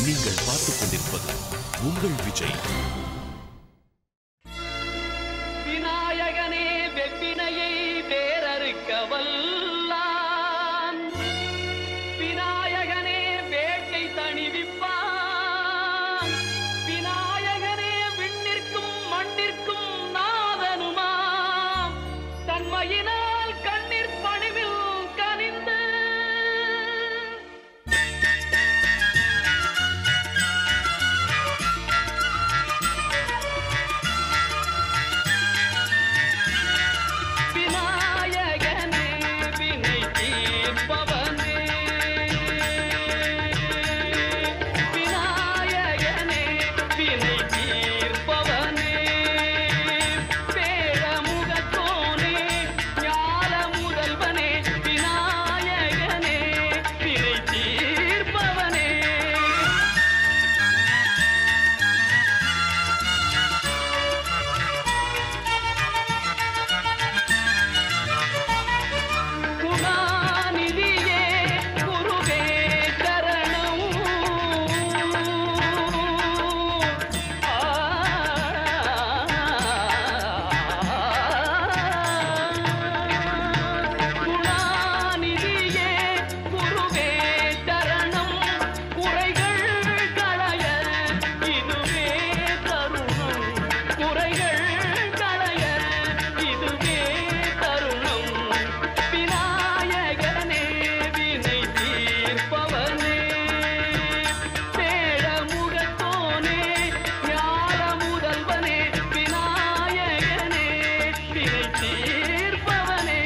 நீங்கள் பார்த்துக் கொண்டிருப்பது உங்கள் விஜய் விநாயகனே வெப்பினையை வேறறுக்க வல்லான் விநாயகனே வேட்டை தணிவிப்பான் விநாயகனே விண்ணிற்கும் மண்ணிற்கும் நாதனுமாம் தன்மையினால் கண்ணீர் பணிவில் கனிந்து விநாயகனே வினை தீர்ப்பவனே விநாயகனே வினை தீர்ப்பவனே பேரமுகத்தோனே ஞான முதல்வனே விநாயகனே வினை தீர்ப்பவனே குணாநிதியே குருவே சரணம் குணாநிதியே குருவே சரணம் குறைகள் களைய இதுவே தருணம் குறைகள் களைய இதுவே தருணம் விநாயகனே வினை தீர்ப்பவனே பேழமுகத்தோனே ஞான முதல்வனே விநாயகனே வினை தீர்ப்பவனே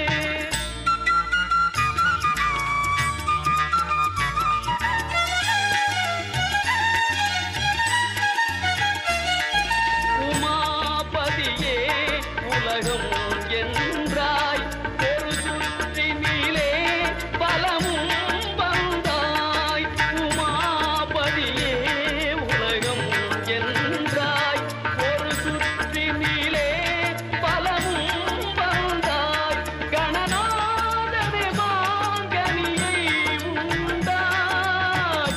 உமாபதியே உலகம் என்றாய் ஒரு சுற்றினிலே பலமும் வந்தாய் உமாபதியே உலகம் என்றாய் ஒரு சுற்றினிலே பலமும் வந்தாய் கணநாதனே மாங்கனியை உண்டாய்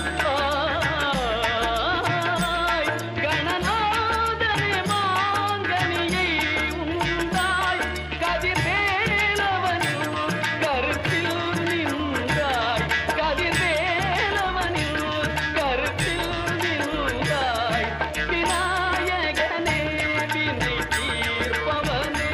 கணநாதனே மாங்கனியை உண்டாய் கதிர்வேலவனில் கருத்தில் நின்றாய் கதிர்வேலவனில் கருத்தில் நின்றாய் விநாயகனே வினை தீர்ப்பவனே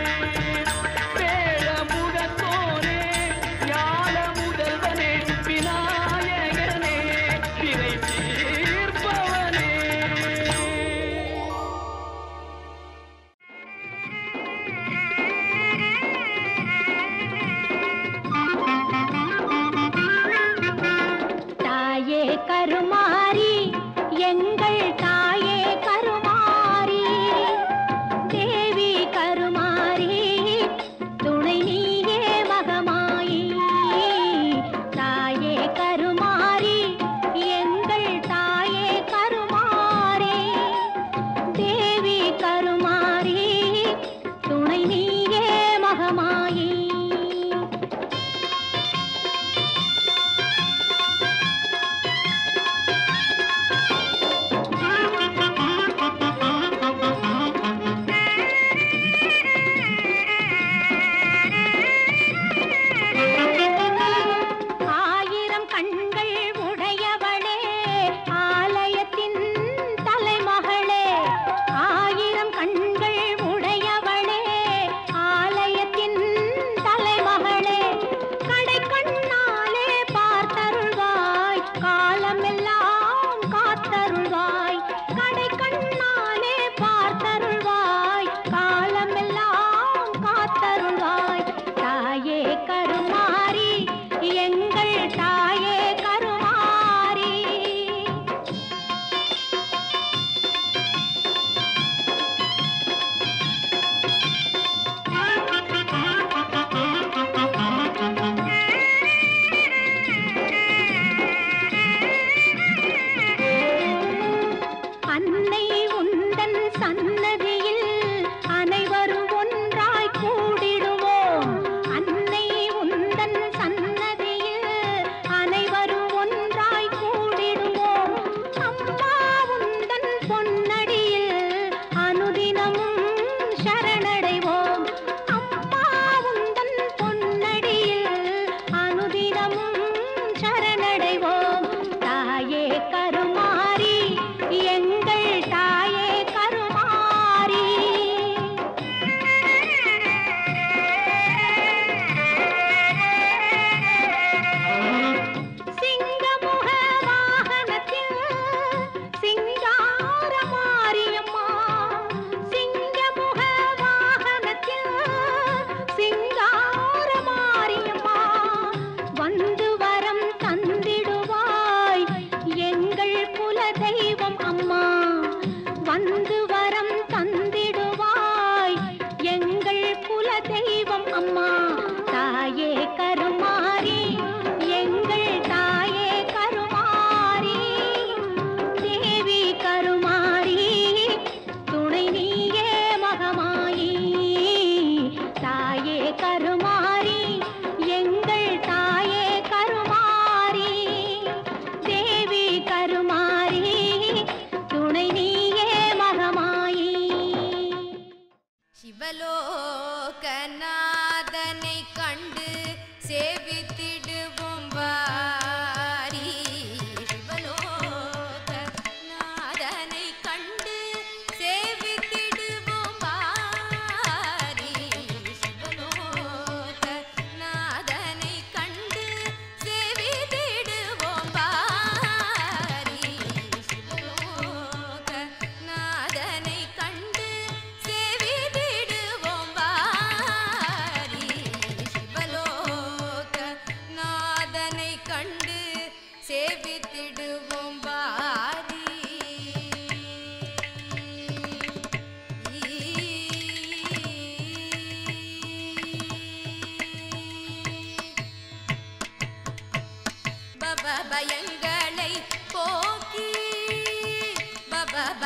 வேழமுகத்தோனே ஞான முதல்வனே விநாயகனே வினை தீர்ப்பவனே தாயே கருமாரி எங்கள் தாயே கருமாரி தேவி கருமாரி துணை நீயே மகமாயி தாயே கருமாரி எங்கள் தாயே கருமாரி தேவி கருமாரி துணை நீயே மகமாயி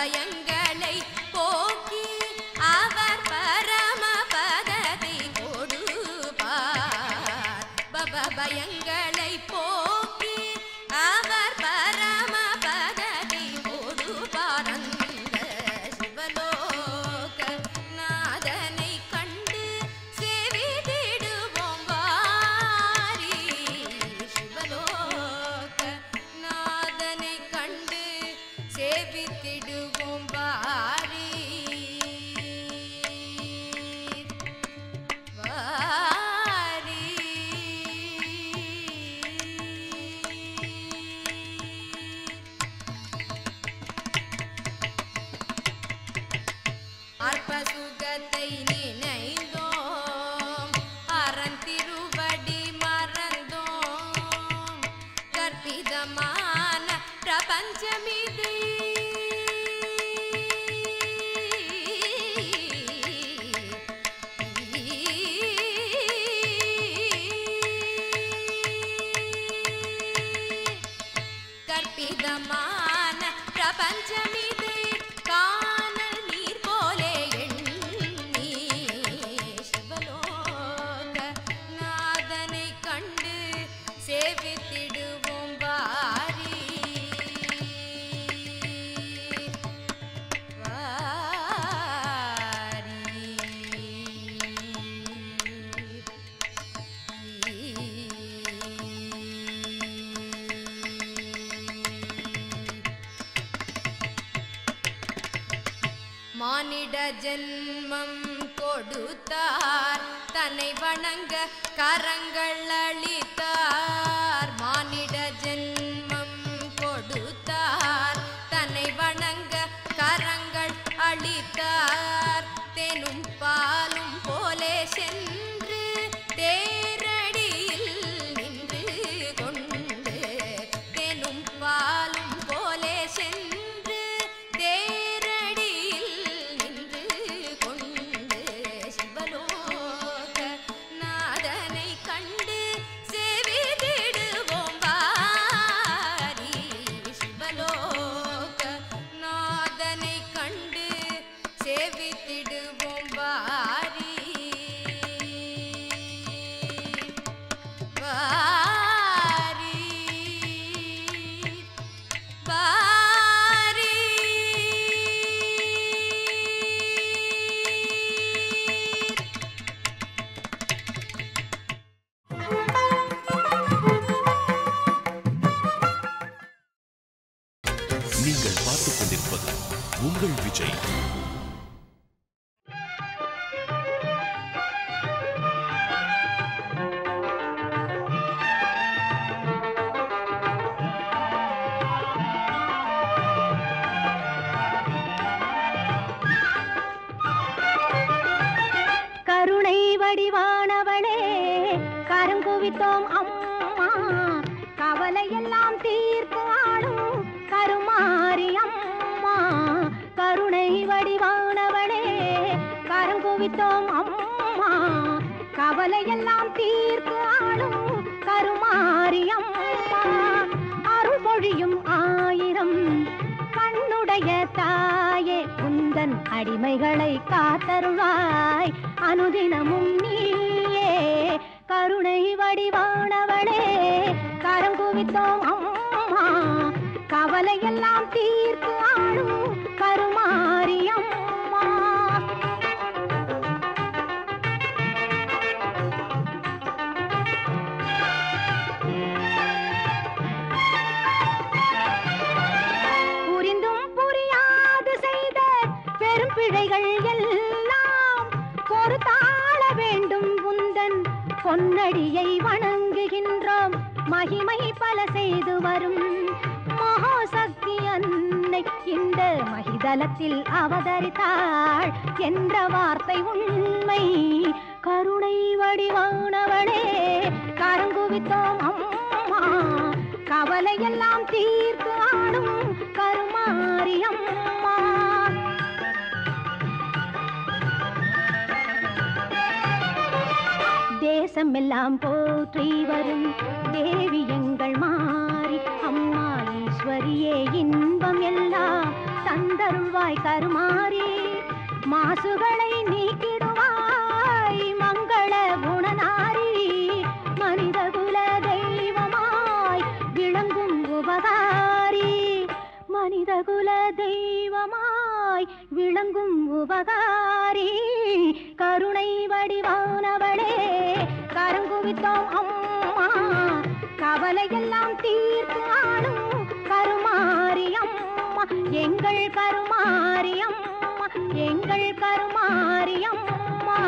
பயங்களை போக்கி அவர் பரம பதத்தை கொடுப்பார் பப பயங்களை போக்கி அவர் பரம பதத்தை கொடுப்பார் அந்த சிவலோக நாதனை கண்டு சேவித்திடுவோம் வாரி சிவலோக நாதனை கண்டு சேவித்திடுவோம் வாரி வாரி அற்ப சுகத்தை நினைந்தோம் அரண் திருவடி மறந்தோம் கற்பிதமான பிரபஞ்சமிது கற்பிதமான பிரபஞ்சமிது காணல் நீர் போலே எண்ணி சிவலோக நாதனை கண்டு சேவித்திடுவோம் வாரி மானிட ஜென்மம் கொடுத்தார் தன்னை வணங்க கரங்கள் அளித்தார் மானிட ஜென்மம் கொடுத்தார் தன்னை வணங்க கரங்கள் அளித்தார் தேனும் பாலும் போலே சென்று தேரடியில் நின்று கொண்டு தேனும் பாலும் போலே சென்று தேரடியில் நின்று கொண்டு சிவலோக நாதனை கண்டு சேவித்திடுவோம் வாரி சிவலோக நாதனை கண்டு சேவித்திடுவோம் வாரி வாரி வாரி நீங்கள் பார்த்துக் கொண்டிருப்பது உங்கள் விஜய் கருணை வடிவானவளே கருங்குவித்தோம் அம்மா கவலையெல்லாம் தீர்த்து ஆளும் கருமாரி அம்மா கருணை வடிவானவளே கருங்குவித்தோம் அம்மா கவலையெல்லாம் தீர்த்து ஆளும் கருமாரி அம்மா அருள் பொழியும் ஆயிரம் கண்ணுடைய தாயே குந்தன் அடிமைகளை காத்தருளாய் அனுதினமும் நீயே கருணை வடிவானவளே கரங்குவித்தோம் அம்மா கவலையெல்லாம் தீர்த்து ஆளும் கருமாரி அம்மா புரிந்தும் புரியாது செய்த பெரும் பிழைகள் எல்லாம் பொறுத்தாள வேண்டும் உந்தன் பொன்னடியை வணங்குகின்றோம் மகிமை பல செய்து வரும் மகாசக்தி அன்னை இந்த மகிதலத்தில் அவதரித்தாள் என்ற வார்த்தை உண்மை கருணை வடிவானவளே கரங்குவித்தோம் அம்மா கவலையெல்லாம் தீர்த்து ஆடும் கருமாரி அம்மா தேசமெல்லாம் போற்றி வரும் தேவி எங்கள் மாறி அம்மா ஈஸ்வரியே இன்பம் எல்லாம் தந்தருள்வாய் கருமாறி மாசுகளை நீக்கிடுவாய் மங்கள குணநாரி மனிதகுல தெய்வமாய் விளங்கும் உபகாரி மனிதகுல தெய்வமாய் விளங்கும் உபகாரி கருணை வடிவானவளே கரங்குவித்தோம் அம்மா கவலையெல்லாம் தீர்த்து ஆளும் கருமாரி அம்மா எங்கள் கருமாரி அம்மா எங்கள் கருமாரி அம்மா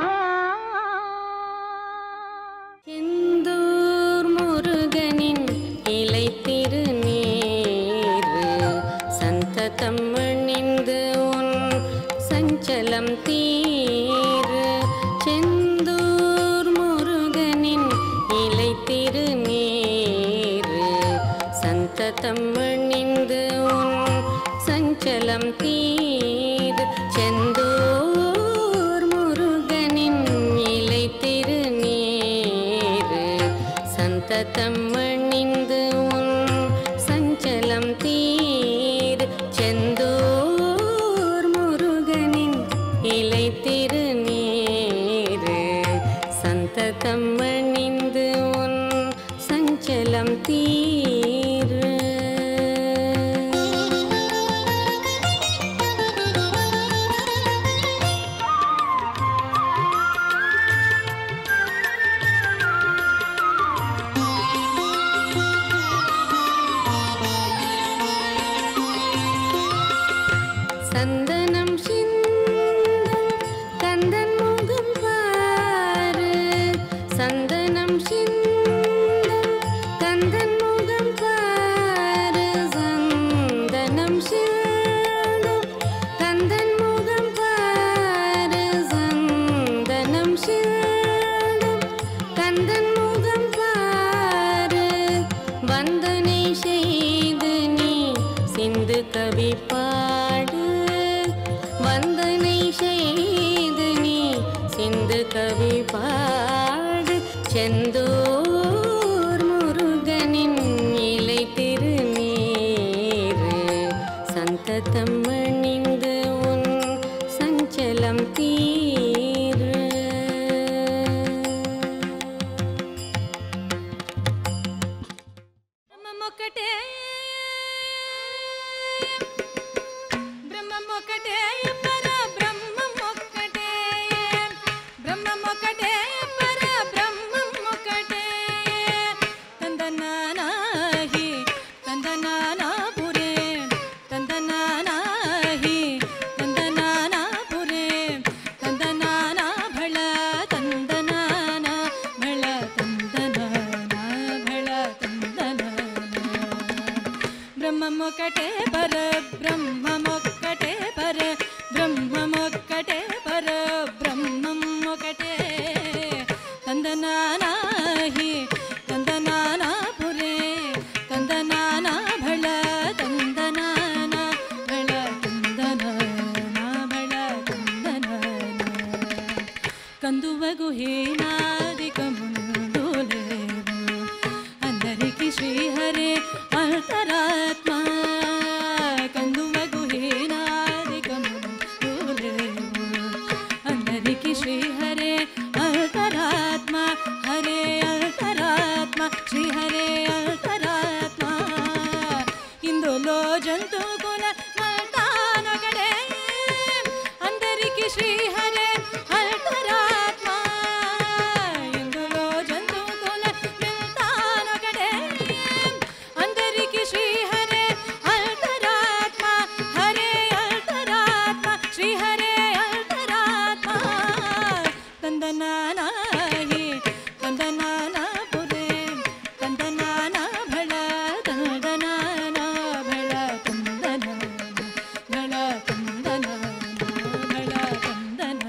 செந்தூர் முருகனின் இலை திருநீர் சந்ததம் அணிந்து உன் சஞ்சலம் தீர் செந்தூர் முருகனின் இலை திருநீர் சந்ததம் அணிந்து உன் சஞ்சலம் தீர் செந்தூர் முருகனின் இலை திருநீர் சந்ததம் அணிந்து உன் சஞ்சலம் தீர் செந்தூர் முருகனின் இலை திருநீர் சந்ததம் அணிந்து உன் சஞ்சலம் தீர் சந்தனம் சிந்தும் கந்தன் முகம் பாரு சந்தனம் சிந்தும் கந்தன் முகம் பாரு சந்தனம் சிந்தும் கந்தன் முகம் பாரு சந்தனம் சிந்தும் கந்தன் முகம் பாரு வந்தனை செய்து நீ சிந்து கவி பாடு வந்தனை செய்து நீ சிந்து கவி பாடு செந்தூர் முருகனின் இலை திருநீர் சந்ததம் அணிந்து உன் சஞ்சலம் தீர் బ్రహ్మమొక్కటే బ్రహ్మమొక్కటే పర బ్రహ్మమొక్కటే బ్రహ్మమొక్కటే పర బ్రహ్మమొక్కటే తందనానాహి తందనానాపురే తందనానాహి తందనానాపురే తందనానా భళ తందనానా భళ తందనానా భళ తందనానా బ్రహ్మమొక్కటే పర బ్రహ్మమొక్కటే పర బ్రహ్మమొక్కటే పర బ్రహ్మమొక్కటే తందనానాహి తందనానాపురే తందనానా భళ తందనానా భళ తందనానా భళ తందనానా కందువగు హీనాదికముందులేవు అందరికి శ్రీహరే అంతరాత్మ కందువగు హీనాదికముందులేవు అందరికి శ్రీహరే అంతరాత్మ హరే అంతరాత్మ శ్రీహరే అంతరాత్మ ఇందులో జంతుకుల మతానొకడే అందరికి శ్రీహరే అంతరాత్మ ఇందులో జంతుకుల మతానొకడే అందరికి శ్రీహరే అంతరాత్మ హరే అంతరాత్మ శ్రీహరే అంతరాత్మ తందనానాహి తందనానా పురే తందనానా భళ తందనానా భళ తందనానా భళ తందనానా భళ తందనానా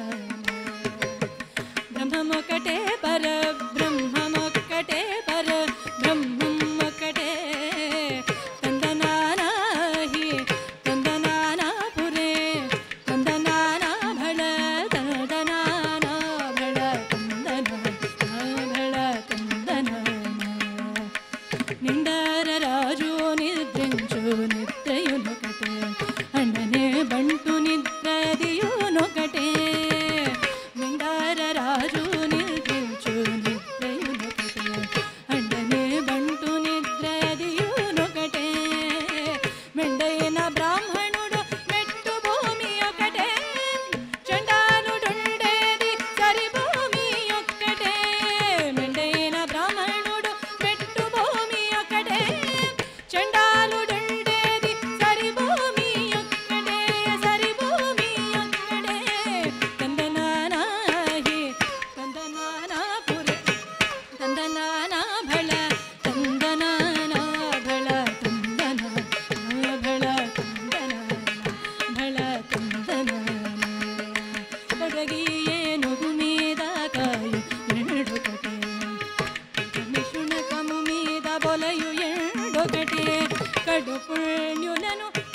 పుణ్యులను